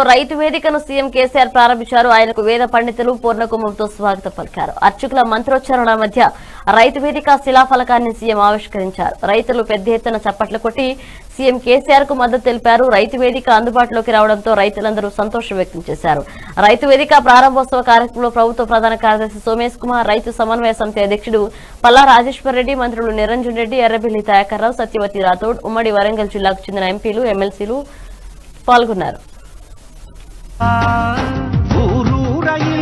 రైతు వేదికను సీఎం కేసీఆర్ ప్రారంభించారు ఆయనకు వేద పండితులు పూర్ణకుంభంతో స్వాగతం పలికారు అర్చకుల మంత్రోచ్చారణ మధ్య రైతు వేదిక శిలాఫలకాన్ని సీఎం ఆవిష్కరించారు రైతులు పెద్ద ఎత్తున చప్పట్లు కొట్టి సీఎం కేసీఆర్ కు మద్దతు తెలిపారు రైతు వేదిక అందుబాటులోకి రావడంతో రైతులందరూ సంతోషం వ్యక్తం చేశారు రైతు వేదిక ప్రారంభోత్సవ కార్యక్రమంలో ప్రభుత్వ ప్రధాన కార్యదర్శి సోమేష్ కుమార్ రైతు సమన్వయ సమితి అధ్యక్షుడు పల్లా రాజేశ్వర్ రెడ్డి మంత్రులు నిరంజన్ రెడ్డి ఎర్రబెల్లి దయాకర్రావు సత్యవతి రాథోడ్ ఉమ్మడి వరంగల్ జిల్లాకు చెందిన ఎంపీలు ఎమ్మెల్సీలు పాల్గొన్నారు ఊరూరయిల్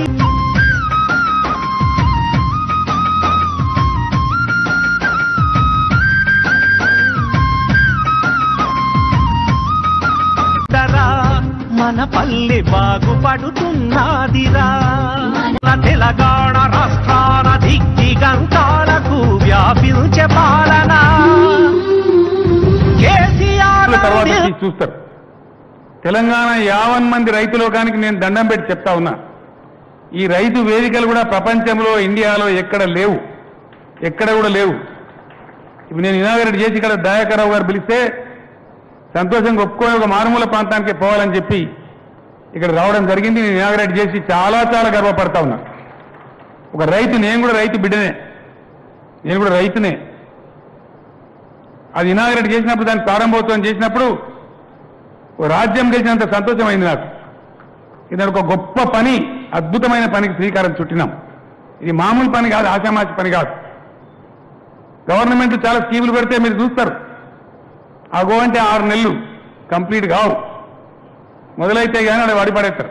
దరా మన పల్లె బాగుపడుతున్నదిరా మన తెలంగాణ రాష్ట్రాల దిగ్దిగంతాలకు వ్యాపించే పాలన కేసీఆర్ రోజుల తర్వాత తీసి చూస్తారు తెలంగాణ యావన్ మంది రైతు లోకానికి నేను దండం పెట్టి చెప్తా ఉన్నా ఈ రైతు వేదికలు కూడా ప్రపంచంలో ఇండియాలో ఎక్కడ లేవు ఎక్కడ కూడా లేవు ఇప్పుడు నేను ఇనాగరేట్ చేసి ఇక్కడ దయాకరావు గారు పిలిస్తే సంతోషంగా ఒప్పుకొని ఒక మారుమూల ప్రాంతానికి పోవాలని చెప్పి ఇక్కడ రావడం జరిగింది నేను ఇనాగరేట్ చేసి చాలా చాలా గర్వపడతా ఉన్నా ఒక రైతు నేను కూడా రైతు బిడ్డనే నేను కూడా రైతునే అది ఇనాగరేట్ చేసినప్పుడు దాన్ని ప్రారంభోత్సవం చేసినప్పుడు ఓ రాజ్యం గెలిచినంత సంతోషమైంది నాకు ఇది ఒక గొప్ప పని అద్భుతమైన పనికి శ్రీకారం చుట్టినాం ఇది మామూలు పని కాదు ఆశామాషి పని కాదు గవర్నమెంట్ చాలా స్కీములు పెడితే మీరు చూస్తారు అగో అంటే ఆరు నెలలు కంప్లీట్ కావు మొదలైతే కానీ వాడు వడిపడేస్తారు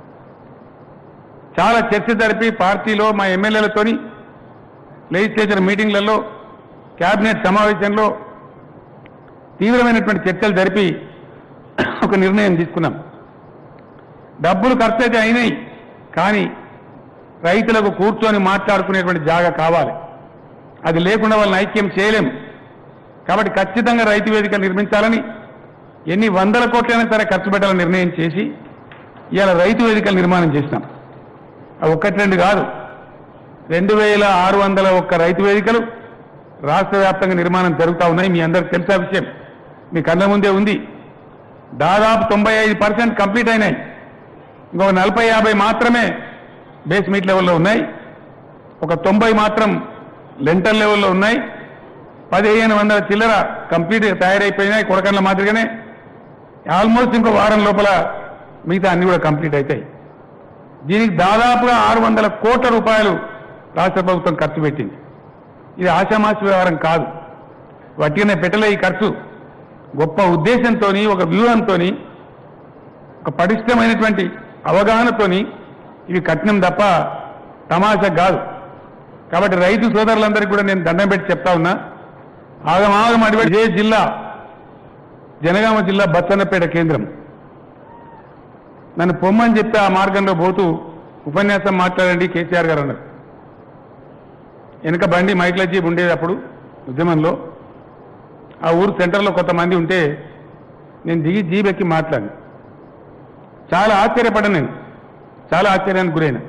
చాలా చర్చ జరిపి పార్టీలో మా ఎమ్మెల్యేలతోని లెజిస్లేచర్ మీటింగ్లలో కేబినెట్ సమావేశంలో తీవ్రమైనటువంటి చర్చలు జరిపి ఒక నిర్ణయం తీసుకున్నాం డబ్బులు ఖర్చు అయితే అయినాయి కానీ రైతులకు కూర్చొని మాట్లాడుకునేటువంటి జాగా కావాలి అది లేకుండా వాళ్ళని ఐక్యం చేయలేం కాబట్టి ఖచ్చితంగా రైతు వేదిక నిర్మించాలని ఎన్ని వందల కోట్లైనా సరే ఖర్చు పెట్టాలని నిర్ణయం చేసి ఇవాళ రైతు వేదికలు నిర్మాణం చేసినాం అవి ఒక్కటి రెండు కాదు రెండు వేల ఆరు వందల ఒక్క రైతు వేదికలు రాష్ట్ర వ్యాప్తంగా నిర్మాణం జరుగుతూ ఉన్నాయి మీ అందరికి తెలిసే విషయం మీ కళ్ళ ముందే ఉంది దాదాపు తొంభై ఐదు పర్సెంట్ కంప్లీట్ అయినాయి ఇంకొక నలభై యాభై మాత్రమే బేస్ మీట్ లెవెల్లో ఉన్నాయి ఒక తొంభై మాత్రం లెంటల్ లెవెల్లో ఉన్నాయి పదిహేను వందల చిల్లర కంప్లీట్గా తయారైపోయినాయి కొడకండ్ల మాదిరిగానే ఆల్మోస్ట్ ఇంకో వారం లోపల మిగతా అన్ని కూడా కంప్లీట్ అవుతాయి దీనికి దాదాపుగా ఆరు వందల కోట్ల రూపాయలు రాష్ట్ర ప్రభుత్వం ఖర్చు పెట్టింది ఇది ఆషామాషి వ్యవహారం కాదు వట్టిగానే పెట్టలే ఈ ఖర్చు గొప్ప ఉద్దేశంతో ఒక వ్యూహంతో ఒక పటిష్టమైనటువంటి అవగాహనతోని ఇవి కట్నం తప్ప తమాషా కాదు కాబట్టి రైతు సోదరులందరికీ కూడా నేను దండం పెట్టి చెప్తా ఉన్నా ఆగమాగం అడిపడి ఇదే జిల్లా జనగామ జిల్లా బచ్చన్నపేట కేంద్రం నన్ను పొమ్మని చెప్తే ఆ మార్గంలో పోతూ ఉపన్యాసం మాట్లాడండి కేసీఆర్ గారు అన్నారు వెనక బండి మైక్ల జీప్ ఉండేది అప్పుడు ఉద్యమంలో ఆ ఊరు సెంటర్లో కొంతమంది ఉంటే నేను దిగి జీప్ ఎక్కి మాట్లాడి చాలా ఆశ్చర్యపడ్డాను నేను చాలా ఆశ్చర్యానికి గురైన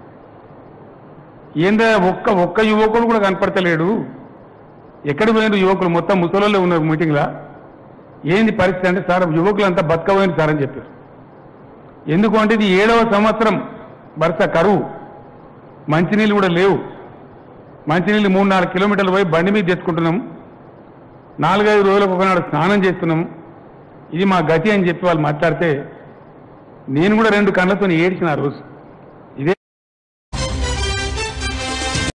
ఏందా ఒక్క ఒక్క యువకుడు కూడా కనపడతలేడు ఎక్కడ పోయిన యువకులు మొత్తం ముసలోళ్ళే ఉన్నారు మీటింగ్లో ఏంది పరిస్థితి అంటే సార్ యువకులంతా బతకబోయింది సార్ అని చెప్పారు ఎందుకు అంటే ఇది ఏడవ సంవత్సరం వరుస కరువు మంచినీళ్ళు కూడా లేవు మంచినీళ్ళు మూడు నాలుగు కిలోమీటర్లు పోయి బండి మీద తెచ్చుకుంటున్నాం నాలుగైదు రోజులకు ఒకనాడు స్నానం చేస్తున్నాం ఇది మా గతి అని చెప్పి వాళ్ళు మాట్లాడితే నేను కూడా రెండు కళ్ళతో ఏడ్చిన ఆ రోజు